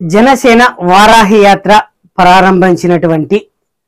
జనసేన వారాహి యాత్ర ప్రారంభించినటువంటి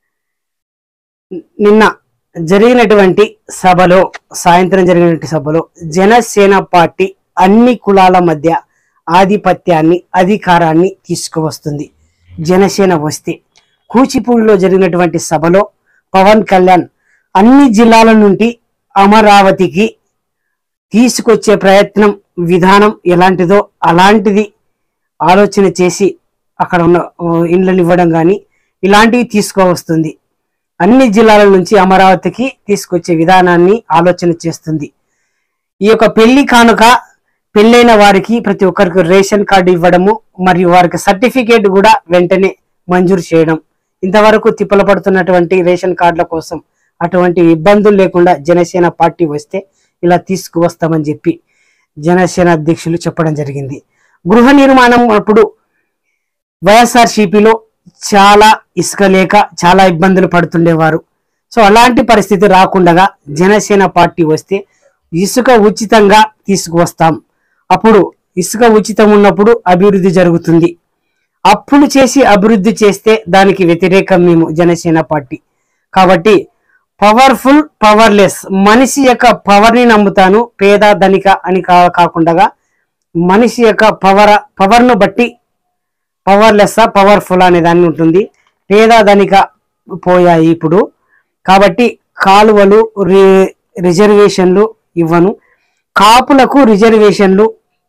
నిన్న జరిగినటువంటి సభలో సాయంత్రం జరిగినటువంటి సభలో జనసేన పార్టీ అన్ని కులాల మధ్య ఆధిపత్యాన్ని అధికారాన్ని తీసుకువస్తుంది జనసేన వస్తే కూచిపూడిలో జరిగినటువంటి సభలో పవన్ కళ్యాణ్ అన్ని జిల్లాల నుండి అమరావతికి తీసుకొచ్చే ప్రయత్నం విధానం ఎలాంటిదో అలాంటిది ఆలోచన చేసి అక్కడ ఉన్న ఆ, ఇండ్లను ఇవ్వడం కానీ ఇలాంటివి తీసుకువస్తుంది అన్ని జిల్లాల నుంచి అమరావతికి తీసుకొచ్చే విధానాన్ని ఆలోచన చేస్తుంది ఈ యొక్క పెళ్లి కానుక పెళ్ళైన వారికి ప్రతి ఒక్కరికి రేషన్ కార్డు ఇవ్వడము మరియు వారికి సర్టిఫికేట్ కూడా వెంటనే మంజూరు చేయడం ఇంతవరకు తిప్పలు పడుతున్నటువంటి రేషన్ కార్డుల కోసం అటువంటి ఇబ్బందులు లేకుండా జనసేన పార్టీ వస్తే ఇలా తీసుకువస్తామని చెప్పి జనసేన అధ్యక్షులు చెప్పడం జరిగింది గృహ నిర్మాణం అప్పుడు వైఎస్ఆర్సీపీలో చాలా ఇసుక లేక చాలా ఇబ్బందులు పడుతుండేవారు సో అలాంటి పరిస్థితి రాకుండా జనసేన పార్టీ వస్తే ఇసుక ఉచితంగా తీసుకువస్తాం అప్పుడు ఇసుక ఉచితం ఉన్నప్పుడు అభివృద్ధి జరుగుతుంది అప్పులు చేసి అభివృద్ధి చేస్తే దానికి వ్యతిరేకం మేము జనసేన పార్టీ కాబట్టి పవర్ఫుల్ పవర్లెస్ మనిషి యొక్క పవర్ ని నమ్ముతాను పేద ధనిక అని కా కాకుండా మనిషి యొక్క పవర్ పవర్ ను బట్టి పవర్లెస్ పవర్ఫుల్ అనే దాన్ని ఉంటుంది పేద ధనిక పోయాయి ఇప్పుడు కాబట్టి కాలువలు రి- రిజర్వేషన్లు ఇవ్వను కాపులకు రిజర్వేషన్లు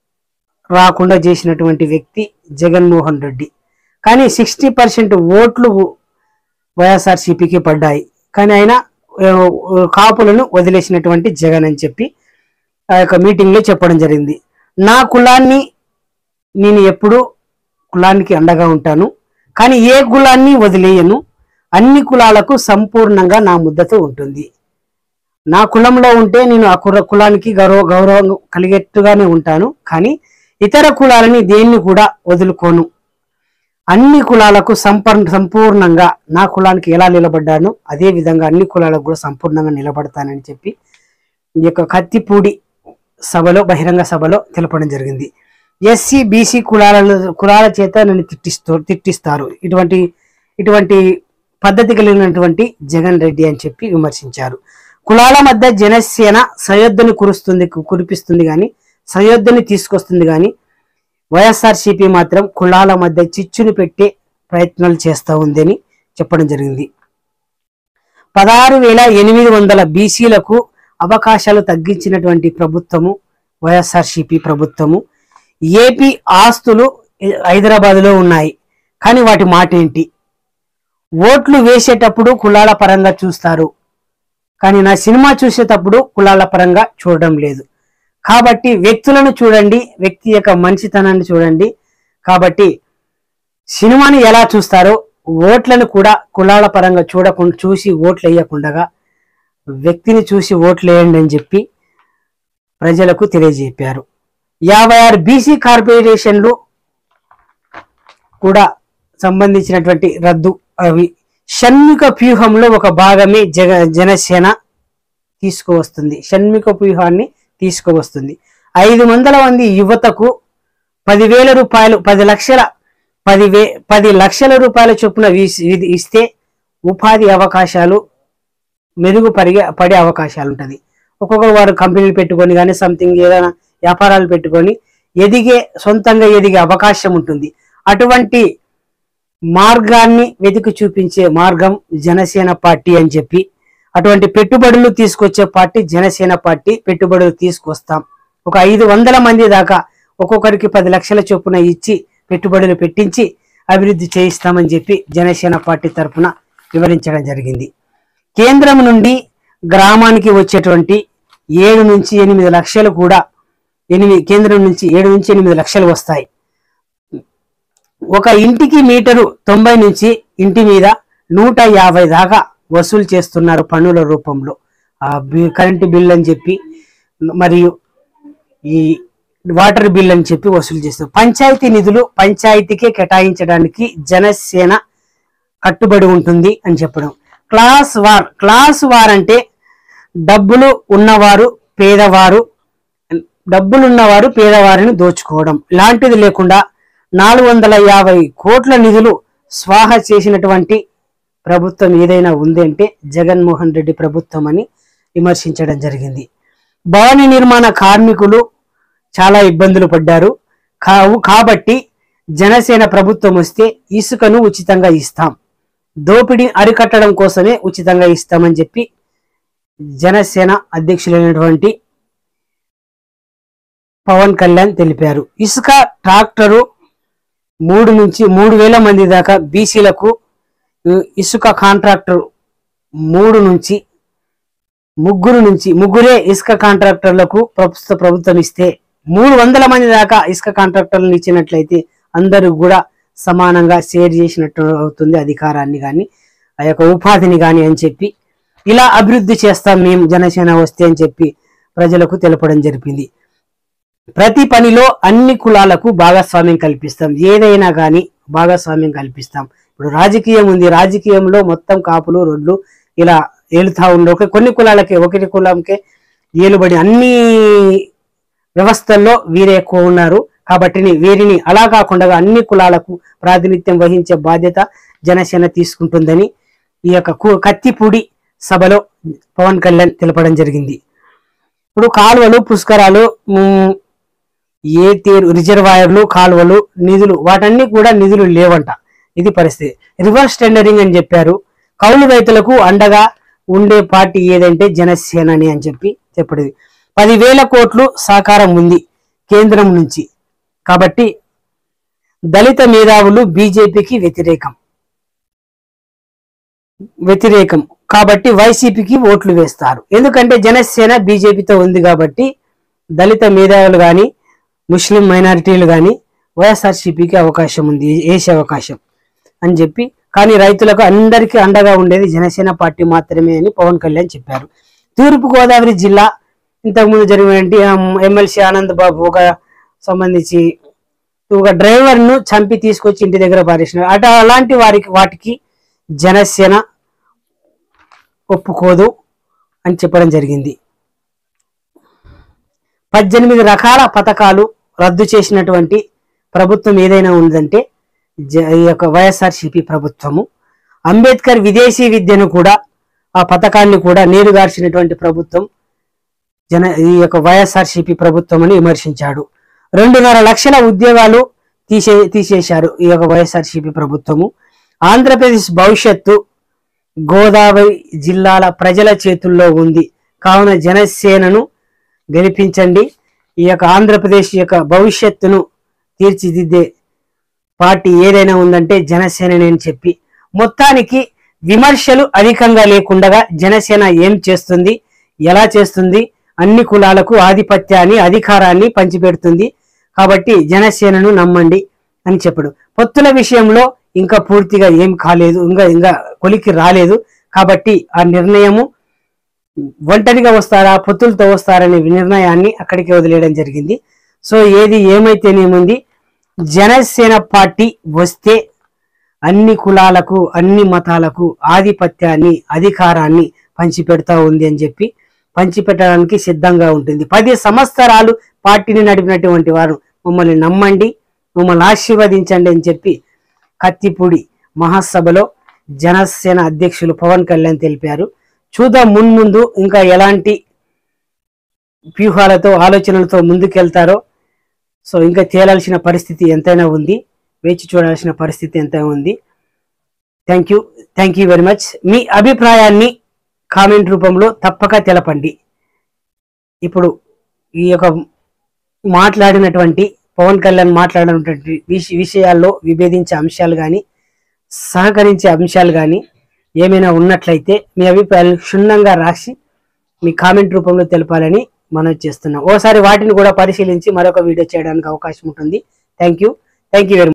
రాకుండా చేసినటువంటి వ్యక్తి జగన్మోహన్ రెడ్డి కానీ సిక్స్టీ పర్సెంట్ ఓట్లు వైఎస్ఆర్సీపీకి పడ్డాయి కానీ ఆయన ఆ, కాపులను వదిలేసినటువంటి జగన్ అని చెప్పి ఆ యొక్క మీటింగ్ లో చెప్పడం జరిగింది నా కులాన్ని నేను ఎప్పుడు కులానికి అండగా ఉంటాను కానీ ఏ కులాన్ని వదిలేయను అన్ని కులాలకు సంపూర్ణంగా నా ముద్దతో ఉంటుంది నా కులంలో ఉంటే నేను ఆ కుల కులానికి గౌరవ గౌరవం కలిగేట్టుగానే ఉంటాను కానీ ఇతర కులాలని దేన్ని కూడా వదులుకోను అన్ని కులాలకు సంపూర్ణ సంపూర్ణంగా నా కులానికి ఎలా నిలబడ్డానో అదే విధంగా అన్ని కులాలకు కూడా సంపూర్ణంగా నిలబడతానని చెప్పి ఈ యొక్క కత్తిపూడి సభలో బహిరంగ సభలో తెలపడం జరిగింది ఎస్సీ బీసీ కులాల కులాల చేత నన్ను తిట్టిస్తూ తిట్టిస్తారు ఇటువంటి ఇటువంటి పద్ధతి కలిగినటువంటి జగన్ రెడ్డి అని చెప్పి విమర్శించారు కులాల మధ్య జనసేన సయోధ్యని కురుస్తుంది కురిపిస్తుంది కానీ సయోధ్యని తీసుకొస్తుంది కానీ వైఎస్ఆర్సీపీ మాత్రం కులాల మధ్య చిచ్చుని పెట్టే ప్రయత్నాలు చేస్తూ ఉందని చెప్పడం జరిగింది పదహారు వేల ఎనిమిది వందల బీసీలకు అవకాశాలు తగ్గించినటువంటి ప్రభుత్వము వైఎస్ఆర్సీపీ ప్రభుత్వము ఏపీ ఆస్తులు హైదరాబాద్లో ఉన్నాయి కానీ వాటి మాట ఏంటి ఓట్లు వేసేటప్పుడు కులాల పరంగా చూస్తారు కానీ నా సినిమా చూసేటప్పుడు కులాల పరంగా చూడడం లేదు కాబట్టి వ్యక్తులను చూడండి వ్యక్తి యొక్క మంచితనాన్ని చూడండి కాబట్టి సినిమాని ఎలా చూస్తారో ఓట్లను కూడా కులాల పరంగా చూడకుండా చూసి ఓట్లు వేయకుండా వ్యక్తిని చూసి ఓట్లు వేయండి అని చెప్పి ప్రజలకు తెలియజెప్పారు యాభై ఆరు బీసీ కార్పొరేషన్లు కూడా సంబంధించినటువంటి రద్దు అవి షణ్మిక వ్యూహంలో ఒక భాగమే జగ జనసేన తీసుకువస్తుంది షణ్మిక వ్యూహాన్ని తీసుకువస్తుంది ఐదు వందల మంది యువతకు పదివేల రూపాయలు పది లక్షల పది వే పది లక్షల రూపాయల చొప్పున వీసి- ఇది ఇస్తే ఉపాధి అవకాశాలు మెరుగుపరిగే పడే అవకాశాలు ఉంటుంది ఒక్కొక్కరు వారు కంపెనీలు పెట్టుకొని కానీ సంథింగ్ ఏదైనా వ్యాపారాలు పెట్టుకొని ఎదిగే సొంతంగా ఎదిగే అవకాశం ఉంటుంది అటువంటి మార్గాన్ని వెతికి చూపించే మార్గం జనసేన పార్టీ అని చెప్పి అటువంటి పెట్టుబడులు తీసుకొచ్చే పార్టీ జనసేన పార్టీ పెట్టుబడులు తీసుకొస్తాం ఒక ఐదు వందల మంది దాకా ఒక్కొక్కరికి పది లక్షల చొప్పున ఇచ్చి పెట్టుబడులు పెట్టించి అభివృద్ధి చేయిస్తామని చెప్పి జనసేన పార్టీ తరఫున వివరించడం జరిగింది కేంద్రం నుండి గ్రామానికి వచ్చేటువంటి ఏడు నుంచి ఎనిమిది లక్షలు కూడా ఎనిమిది కేంద్రం నుంచి ఏడు నుంచి ఎనిమిది లక్షలు వస్తాయి ఒక ఇంటికి మీటరు తొంభై నుంచి ఇంటి మీద నూట యాభై దాకా వసూలు చేస్తున్నారు పన్నుల రూపంలో ఆ బి- కరెంటు బిల్ అని చెప్పి మరియు ఈ వాటర్ బిల్ అని చెప్పి వసూలు చేస్తారు పంచాయతీ నిధులు పంచాయతీకే కేటాయించడానికి జనసేన కట్టుబడి ఉంటుంది అని చెప్పడం క్లాస్ వార్ క్లాస్ వార్ అంటే డబ్బులు ఉన్నవారు పేదవారు డబ్బులున్నవారు పేదవారిని దోచుకోవడం ఇలాంటిది లేకుండా నాలుగు వందల యాభై కోట్ల నిధులు స్వాహ చేసినటువంటి ప్రభుత్వం ఏదైనా ఉంది అంటే జగన్మోహన్ రెడ్డి ప్రభుత్వం అని విమర్శించడం జరిగింది భవన నిర్మాణ కార్మికులు చాలా ఇబ్బందులు పడ్డారు కావు కాబట్టి జనసేన ప్రభుత్వం వస్తే ఇసుకను ఉచితంగా ఇస్తాం దోపిడీ అరికట్టడం కోసమే ఉచితంగా ఇస్తామని చెప్పి జనసేన అధ్యక్షులైనటువంటి పవన్ కళ్యాణ్ తెలిపారు ఇసుక ట్రాక్టరు మూడు నుంచి మూడు వేల మంది దాకా బీసీలకు ఇసుక కాంట్రాక్టర్ మూడు నుంచి ముగ్గురు నుంచి ముగ్గురే ఇసుక కాంట్రాక్టర్లకు ప్రభుత్వ ప్రభుత్వం ఇస్తే మూడు వందల మంది దాకా ఇసుక కాంట్రాక్టర్లను ఇచ్చినట్లయితే అందరూ కూడా సమానంగా షేర్ చేసినట్టు అవుతుంది అధికారాన్ని కానీ ఆ యొక్క ఉపాధిని కానీ అని చెప్పి ఇలా అభివృద్ధి చేస్తాం మేము జనసేన వస్తే అని చెప్పి ప్రజలకు తెలపడం జరిపింది ప్రతి పనిలో అన్ని కులాలకు భాగస్వామ్యం కల్పిస్తాం ఏదైనా కానీ భాగస్వామ్యం కల్పిస్తాం ఇప్పుడు రాజకీయం ఉంది రాజకీయంలో మొత్తం కాపులు రొడ్లు ఇలా ఏలుతా ఉండే ఒక కొన్ని కులాలకే ఒకటి కులంకే ఏలుబడి అన్ని వ్యవస్థల్లో వీరే ఎక్కువ ఉన్నారు కాబట్టి వీరిని అలా కాకుండా అన్ని కులాలకు ప్రాతినిధ్యం వహించే బాధ్యత జనసేన తీసుకుంటుందని ఈ యొక్క కు- కత్తిపూడి సభలో పవన్ కళ్యాణ్ తెలపడం జరిగింది ఇప్పుడు కాలువలు పుష్కరాలు ఉమ్, ఏ తీరు రిజర్వాయర్లు కాలువలు నిధులు వాటన్ని కూడా నిధులు లేవంట ఇది పరిస్థితి రివర్స్ టెండరింగ్ అని చెప్పారు కౌలు రైతులకు అండగా ఉండే పార్టీ ఏదంటే జనసేనని అని చెప్పి చెప్పడది పదివేల కోట్లు సహకారం ఉంది కేంద్రం నుంచి కాబట్టి దళిత మేధావులు బీజేపీకి వ్యతిరేకం వ్యతిరేకం కాబట్టి వైసీపీకి ఓట్లు వేస్తారు ఎందుకంటే జనసేన బీజేపీతో ఉంది కాబట్టి దళిత మేధావులు కానీ ముస్లిం మైనారిటీలు కానీ వైఎస్ఆర్సీపీకి అవకాశం ఉంది వేసే అవకాశం అని చెప్పి కానీ రైతులకు అందరికీ అండగా ఉండేది జనసేన పార్టీ మాత్రమే అని పవన్ కళ్యాణ్ చెప్పారు తూర్పు గోదావరి జిల్లా ఇంతకుముందు జరిగినటువంటి ఎమ్మెల్సీ ఆనంద్ బాబు ఒక సంబంధించి ఒక డ్రైవర్ ను చంపి తీసుకొచ్చి ఇంటి దగ్గర పారేసినారు అట అలాంటి వారికి వాటికి జనసేన ఒప్పుకోదు అని చెప్పడం జరిగింది పద్దెనిమిది రకాల పథకాలు రద్దు చేసినటువంటి ప్రభుత్వం ఏదైనా ఉందంటే జ- ఈ యొక్క వైఎస్ఆర్సిపి ప్రభుత్వము అంబేద్కర్ విదేశీ విద్యను కూడా ఆ పథకాన్ని కూడా నీరుగార్చినటువంటి ప్రభుత్వం జన ఈ యొక్క వైఎస్ఆర్సిపి ప్రభుత్వం అని విమర్శించాడు రెండున్నర లక్షల ఉద్యోగాలు తీసే తీసేశారు ఈ యొక్క వైఎస్ఆర్సిపి ప్రభుత్వము ఆంధ్రప్రదేశ్ భవిష్యత్తు గోదావరి జిల్లాల ప్రజల చేతుల్లో ఉంది కావున జనసేనను గెలిపించండి ఈ యొక్క ఆంధ్రప్రదేశ్ యొక్క భవిష్యత్తును తీర్చిదిద్దే పార్టీ ఏదైనా ఉందంటే జనసేన అని చెప్పి మొత్తానికి విమర్శలు అధికంగా లేకుండా జనసేన ఏం చేస్తుంది ఎలా చేస్తుంది అన్ని కులాలకు ఆధిపత్యాన్ని అధికారాన్ని పంచిపెడుతుంది కాబట్టి జనసేనను నమ్మండి అని చెప్పడు పొత్తుల విషయంలో ఇంకా పూర్తిగా ఏం కాలేదు ఇంకా ఇంకా కొలికి రాలేదు కాబట్టి ఆ నిర్ణయము ఒంటరిగా వస్తారా పొత్తులతో వస్తారనే నిర్ణయాన్ని అక్కడికి వదిలేయడం జరిగింది సో ఏది ఏమైతేనేముంది జనసేన పార్టీ వస్తే అన్ని కులాలకు అన్ని మతాలకు ఆధిపత్యాన్ని అధికారాన్ని పంచిపెడతా ఉంది అని చెప్పి పంచిపెట్టడానికి సిద్ధంగా ఉంటుంది పది సంవత్సరాలు పార్టీని నడిపినటువంటి వారు మమ్మల్ని నమ్మండి మమ్మల్ని ఆశీర్వదించండి అని చెప్పి కత్తిపూడి మహాసభలో జనసేన అధ్యక్షులు పవన్ కళ్యాణ్ తెలిపారు చూద్దాం మున్ముందు ఇంకా ఎలాంటి వ్యూహాలతో ఆలోచనలతో ముందుకెళ్తారో సో ఇంకా తేలాల్సిన పరిస్థితి ఎంతైనా ఉంది వేచి చూడాల్సిన పరిస్థితి ఎంతైనా ఉంది thank you thank you very much మీ అభిప్రాయాన్ని కామెంట్ రూపంలో తప్పక తెలపండి ఇప్పుడు ఈ యొక్క మాట్లాడినటువంటి పవన్ కళ్యాణ్ మాట్లాడినటువంటి విష- విషయాల్లో విభేదించే అంశాలు కానీ సహకరించే అంశాలు కానీ ఏమైనా ఉన్నట్లయితే మీ అభిప్రాయాలు క్షుణ్ణంగా రాసి మీ కామెంట్ రూపంలో తెలపాలని మనం చేస్తున్నాం ఓసారి వాటిని కూడా పరిశీలించి మరొక వీడియో చేయడానికి అవకాశం ఉంటుంది thank you thank you very